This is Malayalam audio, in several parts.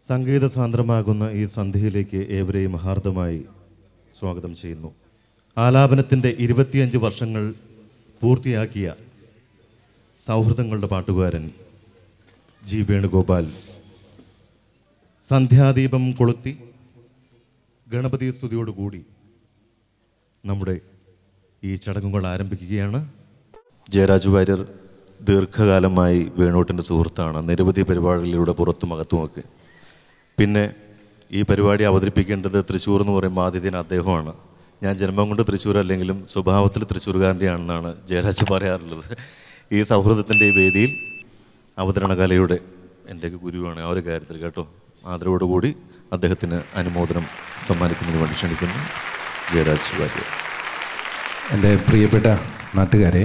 സംഗീത സാന്ദ്രമാകുന്ന ഈ സന്ധ്യയിലേക്ക് ഏവരെയും ഹാർദമായി സ്വാഗതം ചെയ്യുന്നു ആലാപനത്തിൻ്റെ ഇരുപത്തിയഞ്ച് വർഷങ്ങൾ പൂർത്തിയാക്കിയ സൗഹൃദങ്ങളുടെ പാട്ടുകാരൻ ജി വേണുഗോപാൽ സന്ധ്യാദീപം കൊളുത്തി ഗണപതി സ്തുതിയോടുകൂടി നമ്മുടെ ഈ ചടങ്ങുകൾ ആരംഭിക്കുകയാണ് ജയരാജ് വാര്യർ ദീർഘകാലമായി വേണൂട്ടിൻ്റെ സുഹൃത്താണ് നിരവധി പരിപാടികളിലൂടെ പുറത്തും അകത്തുമൊക്കെ പിന്നെ ഈ പരിപാടി അവതരിപ്പിക്കേണ്ടത് തൃശ്ശൂർ എന്ന് പറയുമ്പോൾ ആദ്യത്തിന് അദ്ദേഹമാണ് ഞാൻ ജന്മം കൊണ്ട് തൃശ്ശൂർ അല്ലെങ്കിലും സ്വഭാവത്തിൽ തൃശ്ശൂർകാരൻ്റെയാണെന്നാണ് ജയരാജ് പറയാറുള്ളത് ഈ സൗഹൃദത്തിൻ്റെ ഈ വേദിയിൽ അവതരണ കലയുടെ എൻ്റെ ഗുരുവാണ് ആ ഒരു കാര്യത്തിൽ കേട്ടോ ആദരവോടുകൂടി അദ്ദേഹത്തിന് അനുമോദനം സമ്മാനിക്കുന്നതിന് വേണ്ടി ക്ഷണിക്കുന്നു ജയരാജ് വാര്യർ എൻ്റെ പ്രിയപ്പെട്ട നാട്ടുകാരെ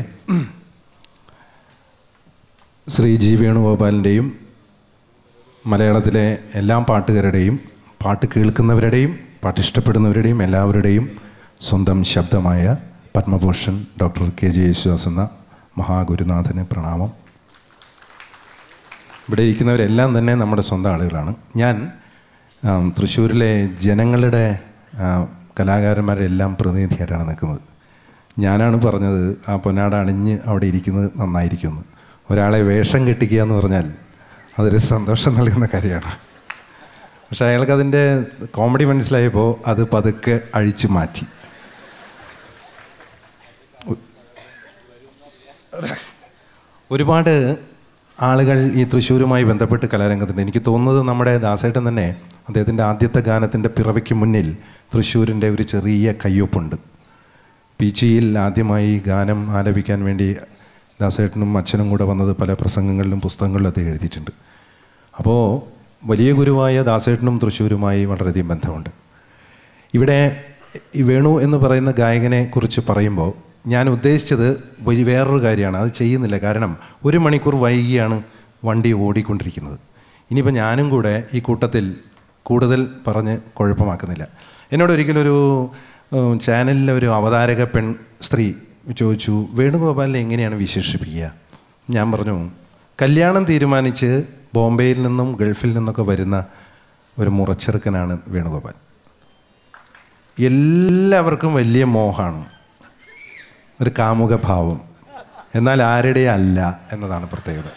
ശ്രീ ജി വേണുഗോപാലിൻ്റെയും മലയാളത്തിലെ എല്ലാ പാട്ടുകാരുടെയും പാട്ട് കേൾക്കുന്നവരുടെയും പാട്ട് ഇഷ്ടപ്പെടുന്നവരുടെയും എല്ലാവരുടെയും സ്വന്തം ശബ്ദമായ Padma Bhushan doctor K J Yesudas എന്ന മഹാഗുരുനാഥന് പ്രണാമം ഇവിടെ ഇരിക്കുന്നവരെല്ലാം തന്നെ നമ്മുടെ സ്വന്തം ആളുകളാണ് ഞാൻ ആം, തൃശ്ശൂരിലെ ജനങ്ങളുടെ ആ, കലാകാരന്മാരെല്ലാം പ്രതിനിധിയായിട്ടാണ് നിൽക്കുന്നത് ഞാനാണ് പറഞ്ഞത് ആ പൊന്നാട അണിഞ്ഞ് അവിടെ ഇരിക്കുന്നത് നന്നായിരിക്കുമെന്ന് ഒരാളെ വേഷം കെട്ടിക്കുക എന്ന് പറഞ്ഞാൽ അതൊരു സന്തോഷം നൽകുന്ന കാര്യമാണ് പക്ഷേ അയാൾക്ക് അതിൻ്റെ കോമഡി മനസ്സിലായപ്പോൾ അത് പതുക്കെ അഴിച്ചു മാറ്റി ഒരുപാട് ആളുകൾ ഈ തൃശ്ശൂരുമായി ബന്ധപ്പെട്ട് കലാരംഗത്തുണ്ട് എനിക്ക് തോന്നുന്നത് നമ്മുടെ ദാസേട്ടൻ തന്നെ അദ്ദേഹത്തിൻ്റെ ആദ്യത്തെ ഗാനത്തിൻ്റെ പിറവിക്ക് മുന്നിൽ തൃശ്ശൂരിൻ്റെ ഒരു ചെറിയ കയ്യൊപ്പുണ്ട് പീച്ചിയിൽ ആദ്യമായി ഗാനം ആലപിക്കാൻ വേണ്ടി ദാസേട്ടനും അച്ഛനും കൂടെ വന്നത് പല പ്രസംഗങ്ങളിലും പുസ്തകങ്ങളിലും അദ്ദേഹം എഴുതിയിട്ടുണ്ട് അപ്പോൾ വലിയ ഗുരുവായ ദാസേട്ടനും തൃശ്ശൂരുമായി വളരെയധികം ബന്ധമുണ്ട് ഇവിടെ ഈ വേണു എന്ന് പറയുന്ന ഗായകനെ കുറിച്ച് പറയുമ്പോൾ ഞാൻ ഉദ്ദേശിച്ചത് വലിയ വേറൊരു കാര്യമാണ് അത് ചെയ്യുന്നില്ല കാരണം ഒരു മണിക്കൂർ വൈകിയാണ് വണ്ടി ഓടിക്കൊണ്ടിരിക്കുന്നത് ഇനിയിപ്പോൾ ഞാനും കൂടെ ഈ കൂട്ടത്തിൽ കൂടുതൽ പറഞ്ഞ് കുഴപ്പമാക്കുന്നില്ല എന്നോട് ഒരിക്കലൊരു ഉം, ചാനലിലെ ഒരു അവതാരക പെൺ സ്ത്രീ ചോദിച്ചു വേണുഗോപാലിനെ എങ്ങനെയാണ് വിശേഷിപ്പിക്കുക ഞാൻ പറഞ്ഞു കല്യാണം തീരുമാനിച്ച് ബോംബെയിൽ നിന്നും ഗൾഫിൽ നിന്നൊക്കെ വരുന്ന ഒരു മുറച്ചെറുക്കനാണ് വേണുഗോപാൽ എല്ലാവർക്കും വലിയ മോഹമാണ് ഒരു കാമുക ഭാവം എന്നാൽ ആരുടെ അല്ല എന്നതാണ് പ്രത്യേകത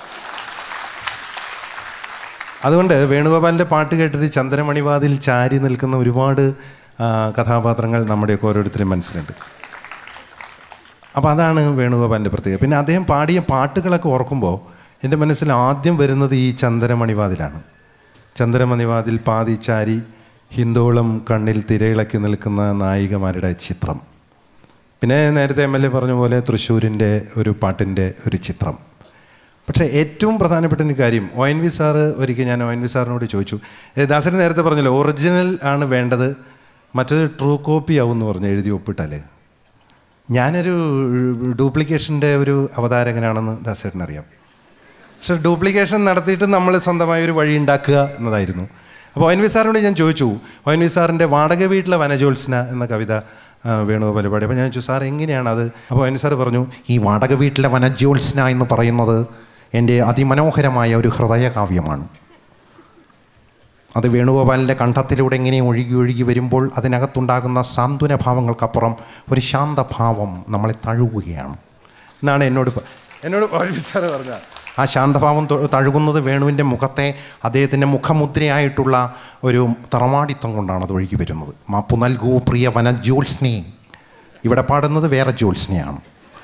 അതുകൊണ്ട് വേണുഗോപാലിൻ്റെ പാട്ട് കേട്ടിട്ട് ചന്ദ്രമണിവാതിൽ ചാരി നിൽക്കുന്ന ഒരുപാട് ആ, കഥാപാത്രങ്ങൾ നമ്മുടെയൊക്കെ ഓരോരുത്തരും മനസ്സിലുണ്ട് അപ്പോൾ അതാണ് വേണുഗോപാലിൻ്റെ പ്രത്യേകത പിന്നെ അദ്ദേഹം പാടിയ പാട്ടുകളൊക്കെ ഓർക്കുമ്പോൾ എൻ്റെ മനസ്സിൽ ആദ്യം വരുന്നത് ഈ ചന്ദ്രമണിവാതിലാണ് ചന്ദ്രമണിവാതിൽ പാതി ചാരി ഹിന്ദോളം കണ്ണിൽ തിരയിളക്കി നിൽക്കുന്ന നായികമാരുടെ ചിത്രം പിന്നെ നേരത്തെ എം എൽ എ പറഞ്ഞ പോലെ തൃശ്ശൂരിൻ്റെ ഒരു പാട്ടിൻ്റെ ഒരു ചിത്രം പക്ഷേ ഏറ്റവും പ്രധാനപ്പെട്ട ഒരു കാര്യം ഒ എൻ വി സാറ് ഒരിക്കൽ ഞാൻ ഒ എൻ വി സാറിനോട് ചോദിച്ചു ഏ, ദാസൻ നേരത്തെ പറഞ്ഞല്ലോ ഒറിജിനൽ ആണ് വേണ്ടത് മറ്റത് ട്രൂ കോപ്പി ആവും എന്ന് പറഞ്ഞ് എഴുതി ഒപ്പിട്ടാലേ ഞാനൊരു ഡ്യൂപ്ലിക്കേഷൻ്റെ ഒരു അവതാരകനാണെന്ന് ദാസേട്ടൻ അറിയാം പക്ഷെ ഡ്യൂപ്ലിക്കേഷൻ നടത്തിയിട്ട് നമ്മൾ സ്വന്തമായ ഒരു വഴി ഉണ്ടാക്കുക എന്നതായിരുന്നു അപ്പോൾ ഒ എൻ വി സാറിനോട് ഞാൻ ചോദിച്ചു ഒ എൻ വി സാറിൻ്റെ വാടക വീട്ടിലെ വനജോത്സ്ന എന്ന കവിത ആ, വേണുഗോപാൽ പാടി അപ്പോൾ ഞാൻ ചോദിച്ചു സാർ എങ്ങനെയാണ് അത് അപ്പോൾ ഒ എൻ വി സാർ പറഞ്ഞു ഈ വാടക വീട്ടിലെ വനജ്യോത്സ്ന എന്ന് പറയുന്നത് എൻ്റെ അതിമനോഹരമായ ഒരു ഹൃദയകാവ്യമാണ് അത് വേണുഗോപാലിൻ്റെ കണ്ഠത്തിലൂടെ ഇങ്ങനെ ഒഴുകി ഒഴുകി വരുമ്പോൾ അതിനകത്തുണ്ടാകുന്ന സാന്ത്വന ഭാവങ്ങൾക്കപ്പുറം ഒരു ശാന്തഭാവം നമ്മളെ തഴുകുകയാണ് എന്നാണ് എന്നോട് പ- എന്നോട് ഒ എൻ വി സാറ് പറഞ്ഞ ആ ശാന്തഭാവം തൊ- തഴുകുന്നത് വേണുവിൻ്റെ മുഖത്തെ അദ്ദേഹത്തിൻ്റെ മുഖമുദ്രയായിട്ടുള്ള ഒരു തറവാടിത്തം കൊണ്ടാണ് അത് ഒഴുകി വരുന്നത് മാപ്പു നൽകൂ പ്രിയ വനജ്യോത്സ്നേ ഇവിടെ പാടുന്നത് വേറെ ജ്യോത്സ്നയാണ്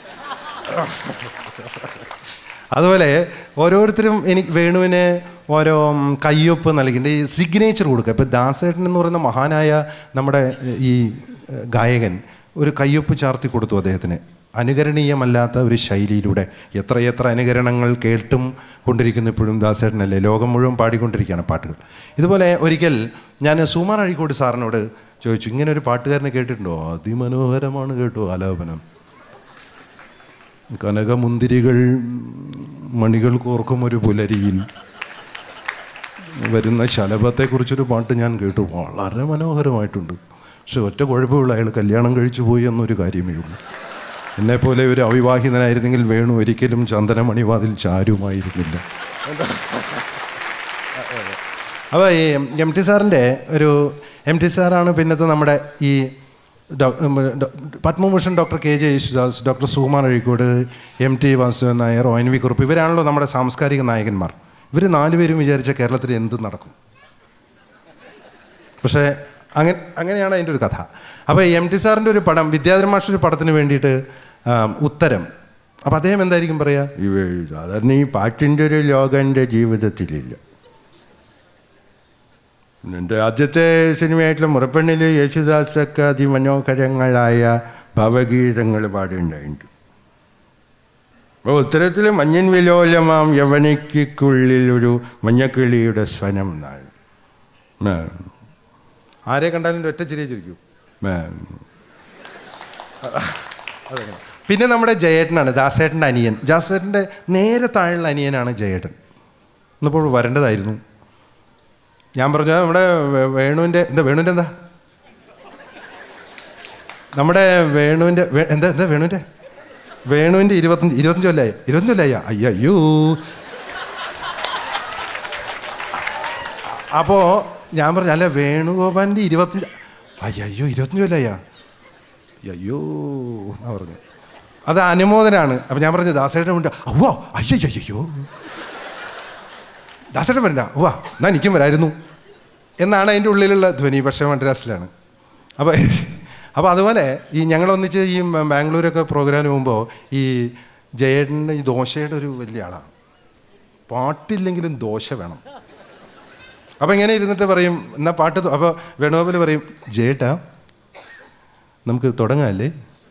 അതുപോലെ ഓരോരുത്തരും എനിക്ക് വേണുവിന് ഓരോ ഉം, കയ്യൊപ്പ് നൽകിയിട്ട് ഈ സിഗ്നേച്ചർ കൊടുക്കുക ഇപ്പോൾ ദാസേട്ടൻ എന്ന് പറയുന്ന മഹാനായ നമ്മുടെ ഏഹ്, ഈ ഏഹ്, ഗായകൻ ഒരു കയ്യൊപ്പ് ചാർത്തി കൊടുത്തു അദ്ദേഹത്തിന് അനുകരണീയമല്ലാത്ത ഒരു ശൈലിയിലൂടെ എത്രയെത്ര അനുകരണങ്ങൾ കേട്ടും കൊണ്ടിരിക്കുന്നു ഇപ്പോഴും ദാസേട്ടനല്ലേ ലോകം മുഴുവൻ പാടിക്കൊണ്ടിരിക്കുകയാണ് പാട്ടുകൾ ഇതുപോലെ ഒരിക്കൽ ഞാൻ സുമാർ അഴീക്കോട് സാറിനോട് ചോദിച്ചു ഇങ്ങനെ ഒരു പാട്ടുകാരനെ കേട്ടിട്ടുണ്ടോ അതിമനോഹരമാണ് കേട്ടോ ആലാപനം കനകമുന്തിരികൾ മണികൾ കോർക്കും ഒരു പുലരിയിൽ വരുന്ന ശലഭത്തെക്കുറിച്ചൊരു പാട്ട് ഞാൻ കേട്ടു വളരെ മനോഹരമായിട്ടുണ്ട് പക്ഷെ ഒറ്റ കുഴപ്പമുള്ള അയാൾ കല്യാണം കഴിച്ചു പോയി എന്നൊരു കാര്യമേ ഉള്ളൂ എന്നെപ്പോലെ ഒരു അവിവാഹിതനായിരുന്നെങ്കിൽ വേണു ഒരിക്കലും ചന്ദനമണിവാതിൽ ചാരുമായിരുന്നില്ല അപ്പോൾ ഈ എം ടി സാറിൻ്റെ ഒരു എം ടി സാറാണ് പിന്നത്തെ നമ്മുടെ ഈ ഡോ- ഉം, ഡോ- Padma Bhushan doctor K J Yesudas doctor Sukumar Azhikode M T Vasudevan Nair O N V Kurup ഇവരാണല്ലോ നമ്മുടെ സാംസ്കാരിക നായകന്മാർ ഇവർ നാലുപേരും വിചാരിച്ച കേരളത്തിൽ എന്ത് നടക്കും പക്ഷേ അങ്ങനെ അങ്ങനെയാണ് അതിൻ്റെ ഒരു കഥ അപ്പോൾ എം ടി സാറിൻ്റെ ഒരു പടം വിദ്യാധരൻ മാഷ ഒരു പടത്തിന് വേണ്ടിയിട്ട് ആം, ഉത്തരം അപ്പോൾ അദ്ദേഹം എന്തായിരിക്കും പറയുക "ഇവ സാധാരണ ഈ പാട്ടിൻ്റെ ഒരു ലോകം എൻ്റെ ജീവിതത്തിലില്ല എൻ്റെ ആദ്യത്തെ സിനിമയായിട്ടുള്ള മുറപ്പെണ്ണിൽ യേശുദാസൊക്കെ അതിമനോഹരങ്ങളായ ഭവഗീതങ്ങൾ പാടിയിട്ടുണ്ടായിട്ടുണ്ട് അപ്പോൾ ഉത്തരത്തിൽ മഞ്ഞൻ വിലോലമാം യവനിക്കുള്ളിൽ ഒരു മഞ്ഞക്കിളിയുടെ സ്വനം എന്നാണ് ആ. ആരെ കണ്ടാലും ഒറ്റ ചിരിയെ ചിരിക്കൂ ആ. അതങ്ങനെ. പിന്നെ നമ്മുടെ ജയേട്ടനാണ് ദാസേട്ടൻ്റെ അനിയൻ ദാസേട്ടൻ്റെ നേരെ താഴെയുള്ള അനിയനാണ് ജയേട്ടൻ ഇന്നിപ്പോൾ വരേണ്ടതായിരുന്നു ഞാൻ പറഞ്ഞ നമ്മുടെ വേ- വേണുവിൻ്റെ എന്താ വേണുവിൻ്റെ എന്താ നമ്മുടെ വേണുവിൻ്റെ വേ- എന്താ എന്താ വേണുവിൻ്റെ വേണുവിൻ്റെ ഇരുപത്തഞ്ച് ഇരുപത്തഞ്ച് കൊല്ലായി ഇരുപത്തഞ്ച് കൊല്ലായി അയ്യോ അപ്പോൾ ഞാൻ പറഞ്ഞു അല്ല വേണുഗോപാലിൻ്റെ ഇരുപത്തഞ്ച് അയ്യോ ഇരുപത്തഞ്ച് കൊല്ലായ അയ്യോ എന്നാ പറഞ്ഞു അത് അനുമോദനാണ് അപ്പം ഞാൻ പറഞ്ഞു ദാസേട്ടൻ ഉണ്ട് അവ്വോ അയ്യോ അയ്യോ ദാസേട്ടൻ വരണ്ട വാ എന്നാ എനിക്കും വരായിരുന്നു എന്നാണ് അതിൻ്റെ ഉള്ളിലുള്ള ധ്വനി പക്ഷേ മദ്രാസിലാണ് അപ്പോൾ അപ്പോൾ അതുപോലെ ഈ ഞങ്ങളൊന്നിച്ച് ഈ ബാംഗ്ലൂരൊക്കെ പ്രോഗ്രാമിന് പോകുമ്പോൾ ഈ ജയേട്ടൻ്റെ ഈ ദോശയുടെ ഒരു വലിയ ആളാണ് പാട്ടില്ലെങ്കിലും ദോശ വേണം അപ്പോൾ ഇങ്ങനെ ഇരുന്നിട്ട് പറയും എന്നാൽ പാട്ട് തൊ- അപ്പോൾ വേണുഗോപാൽ പറയും ജേട്ടാ നമുക്ക് തുടങ്ങാമല്ലേ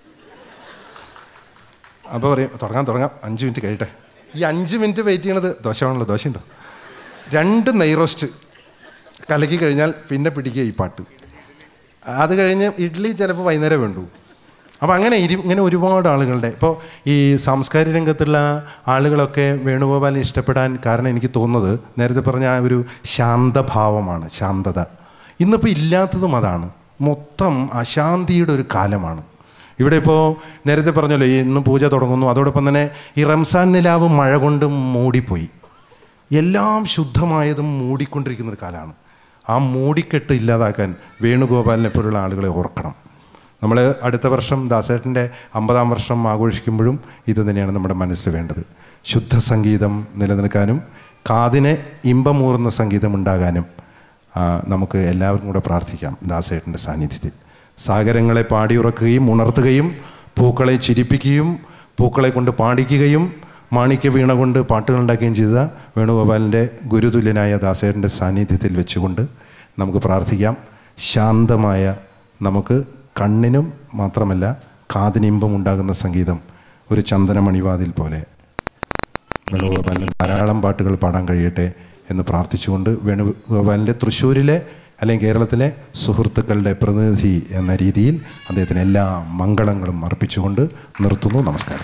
അപ്പോൾ പറയും തുടങ്ങാം തുടങ്ങാം അഞ്ച് മിനിറ്റ് കഴിയട്ടെ ഈ അഞ്ച് മിനിറ്റ് വെയിറ്റ് ചെയ്യണത് ദോശ വേണമല്ലോ ദോശ ഉണ്ടോ രണ്ട് നെയ് റോസ്റ്റ് കലക്കി കഴിഞ്ഞാൽ പിന്നെ പിടിക്കുക ഈ പാട്ട് അത് കഴിഞ്ഞ് ഇഡ്ഡലി ചിലപ്പോൾ വൈകുന്നേരം വേണ്ടു അപ്പോൾ അങ്ങനെ ഇരി ഇങ്ങനെ ഒരുപാട് ആളുകളുടെ ഇപ്പോൾ ഈ സാംസ്കാരിക രംഗത്തുള്ള ആളുകളൊക്കെ വേണുഗോപാലിനെ ഇഷ്ടപ്പെടാൻ കാരണം എനിക്ക് തോന്നുന്നത് നേരത്തെ പറഞ്ഞ ആ ഒരു ശാന്തഭാവമാണ് ശാന്തത ഇന്നിപ്പോൾ ഇല്ലാത്തതും അതാണ് മൊത്തം അശാന്തിയുടെ ഒരു കാലമാണ് ഇവിടെ ഇപ്പോൾ നേരത്തെ പറഞ്ഞല്ലോ ഈ ഇന്ന് പൂജ തുടങ്ങുന്നു അതോടൊപ്പം തന്നെ ഈ റംസാൻ നിലാവ് മഴ കൊണ്ട് മൂടിപ്പോയി എല്ലാം ശുദ്ധമായതും മൂടിക്കൊണ്ടിരിക്കുന്ന ഒരു കാലമാണ് ആ മൂടിക്കെട്ട് ഇല്ലാതാക്കാൻ വേണുഗോപാലിനെ പോലുള്ള ആളുകളെ ഓർക്കണം നമ്മൾ അടുത്ത വർഷം ദാസേട്ടൻ്റെ അമ്പതാം വർഷം ആഘോഷിക്കുമ്പോഴും ഇത് തന്നെയാണ് നമ്മുടെ മനസ്സിൽ വേണ്ടത് ശുദ്ധ സംഗീതം നിലനിൽക്കാനും കാതിനെ ഇമ്പമൂറുന്ന സംഗീതം ഉണ്ടാകാനും ആ, നമുക്ക് എല്ലാവർക്കും കൂടെ പ്രാർത്ഥിക്കാം ദാസേട്ടൻ്റെ സാന്നിധ്യത്തിൽ സാഗരങ്ങളെ പാടിയുറക്കുകയും ഉണർത്തുകയും പൂക്കളെ ചിരിപ്പിക്കുകയും പൂക്കളെ കൊണ്ട് പാടിക്കുകയും മാണിക്യ വീണ കൊണ്ട് പാട്ടുകൾ ഉണ്ടാക്കുകയും ചെയ്ത വേണുഗോപാലിൻ്റെ ഗുരുതുല്യനായ ദാസേട്ടൻ്റെ സാന്നിധ്യത്തിൽ വെച്ചുകൊണ്ട് നമുക്ക് പ്രാർത്ഥിക്കാം ശാന്തമായ നമുക്ക് കണ്ണിനും മാത്രമല്ല കാതിനിമ്പം ഉണ്ടാകുന്ന സംഗീതം ഒരു ചന്ദനമണിവാതിൽ പോലെ വേണുഗോപാലിന് ധാരാളം പാട്ടുകൾ പാടാൻ കഴിയട്ടെ എന്ന് പ്രാർത്ഥിച്ചുകൊണ്ട് വേണുഗോപാലിൻ്റെ തൃശ്ശൂരിലെ അല്ലെങ്കിൽ കേരളത്തിലെ സുഹൃത്തുക്കളുടെ പ്രതിനിധി എന്ന രീതിയിൽ അദ്ദേഹത്തിന് എല്ലാ മംഗളങ്ങളും അർപ്പിച്ചുകൊണ്ട് നിർത്തുന്നു നമസ്കാരം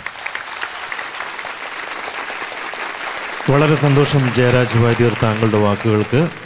വളരെ സന്തോഷം ജയരാജ് വാര്യർ താങ്കളുടെ വാക്കുകൾക്ക്